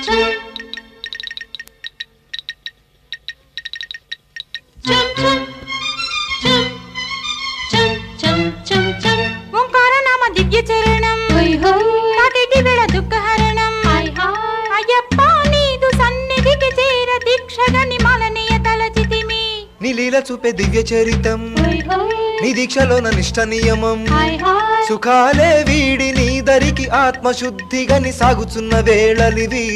ఓంకారనామ దివ్య చరణం నాటిటి వేళ దుఃఖహరణం అయ్యప్ప నీదు సన్నిధికి చేర దీక్షగా నిమాలనీయ తలచితిమి నీ లీల చూపే దివ్య చరితం నీ దీక్షలోన నిష్ట నియమం సుఖాలే వీడి నీ దరికి ఆత్మశుద్ధిగా ని సాగుచున్న వేళలివి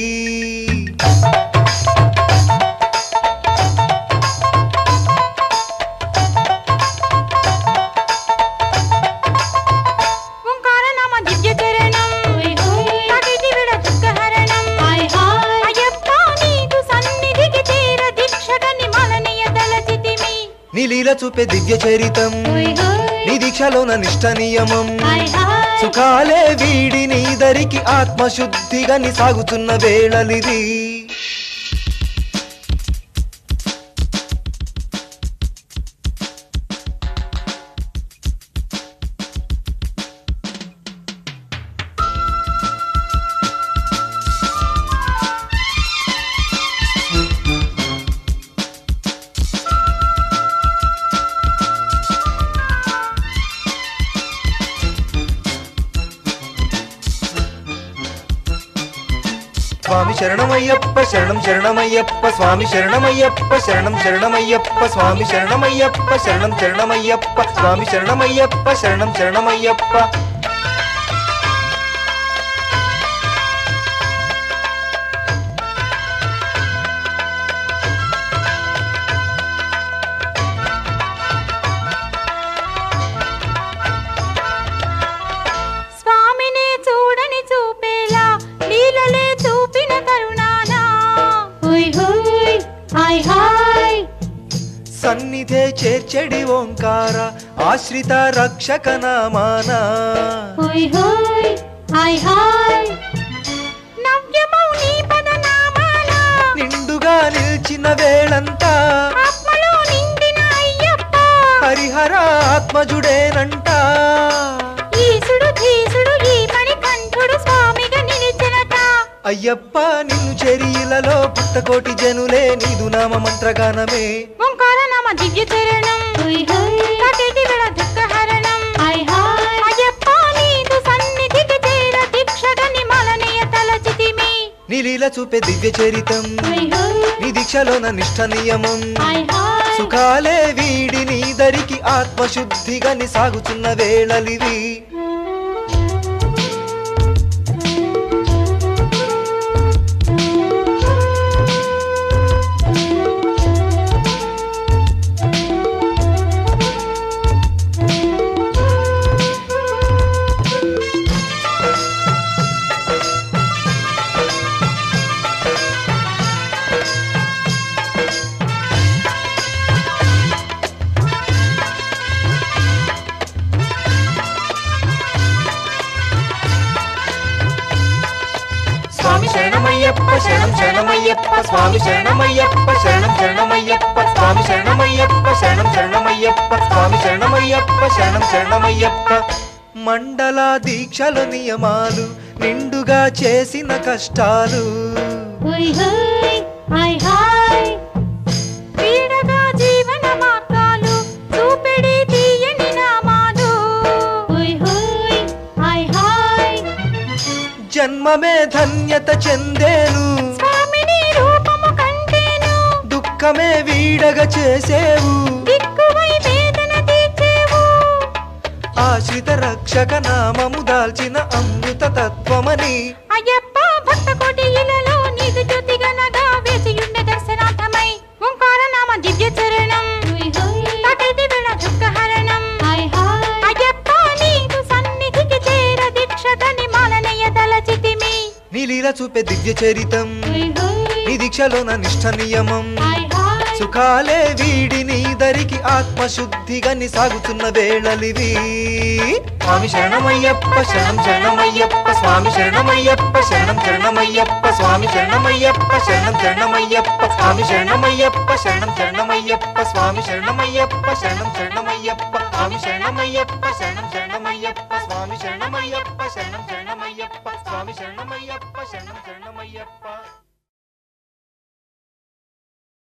ఓంకారనామ దివ్య చరణం నాటిటి వేళ దుఃఖహరణం అయ్యప్ప నీదు సన్నిధికి చేర దీక్షగా నిమాలనీయ తలచితిమి నీ లీల చూపే దివ్య చరితం నీ దీక్షలోన నిష్ట నియమం సుఖాలే వీడి నీ దరికి ఆత్మశుద్ధిగా ని సాగుతున్న వేళలిది స్వామి శరణమయ్యప్ప శరణం శరణమయ్యప్ప స్వామి శరణమయ్యప్ప శరణం శరణమయ్యప్ప స్వామి శరణమయ్యప్ప శరణం శరణమయ్యప్ప స్వామి శరణమయ్యప్ప శరణం శరణమయ్యప్ప స్వామినే చూడని చూపేలా లీలలే చూపిన కరుణానా సన్నిధే చేర్చెడి ఓంకార ఆశ్రిత రక్షక నామాన నవ్యమౌ నీ పదనామాల నిండుగా నిలిచిన వేళంతా ఆత్మలో నిండిన అయ్యప్ప హరిహర ఆత్మజుడేనంట ఈసుడు ధీసుడు ఈ పని కంఠుడు స్వామిగా నిలిచినట అయ్యప్ప నిన్ను చెరియిలలో పుట్టకోటి జనులే నీదు నామ మంత్రగానమే ఓంకార నామ దివ్య చరణం కాకేటి వేళ దుఃఖహరణం అయ్యప్ప నీదు సన్నిధికి చేర దీక్షగా నిమాలనీయ తలచితిమి నీలీల చూపే దివ్య చరితం నీ దీక్షలోన నిష్ట నియమం సుఖాలే వీడి నీ దరికి ఆత్మశుద్ధిగా ని సాగుతున్న వేళలివి స్వామి శరణమయ్యప్ప శరణం శరణమయ్యప్ప స్వామి శరణమయ్యప్ప శరణం శరణమయ్యప్ప స్వామి శరణమయ్యప్ప శరణం శరణమయ్యప్ప స్వామి శరణమయ్యప్ప శరణం శరణమయ్యప్ప మండల దీక్షల నియమాలు నిండుగా చేసిన కష్టాలు వీడగా జీవన మార్గాలు చూపెడి తీయని నామాలు జన్మమే ధన్యత చెందేను స్వామిని రూపము కంటేను దుఃఖమే వీడగ చేసేవు దిక్కువై వేదన తీర్చేవు ఆశ్రిత రక్షక నామము దాల్చిన అమృత తత్వమని అయ్యప్ప భక్త కోటి ఇలలో నీదు జ్యోతిగనగా వేసియుండే దర్శనార్థమై ఓంకార నామ దివ్య చరణం తాకైతే వేళ దుఃఖహరణం అయ్యప్ప నీదు సన్నిధికి చేర దీక్షతని మాలనయ్య తలచితిమి నీలీల చూపే దివ్య చరితం నీ దీక్షలోన నిష్ట నియమం సుఖాలే వీడి నీ దరికి ఆత్మశుద్ధిగని సాగుతున్న వేళలివి స్వామి శరణమయ్యప్ప శరణం శరణమయ్యప్ప స్వామి శరణమయ్యప్ప శరణం శరణమయ్యప్ప స్వామి శరణమయ్యప్ప శరణం శరణమయ్యప్ప స్వామి శరణమయ్యప్ప శరణం శరణమయ్యప్ప స్వామి శరణమయ్యప్ప శరణం శరణమయ్యప్ప స్వామి శరణమయ్యప్ప శరణం శరణమయ్యప్ప స్వామి శరణమయ్యప్ప శరణం శరణమయ్యప్ప స్వామి శరణమయ్యప్ప శరణం శరణమయ్యప్ప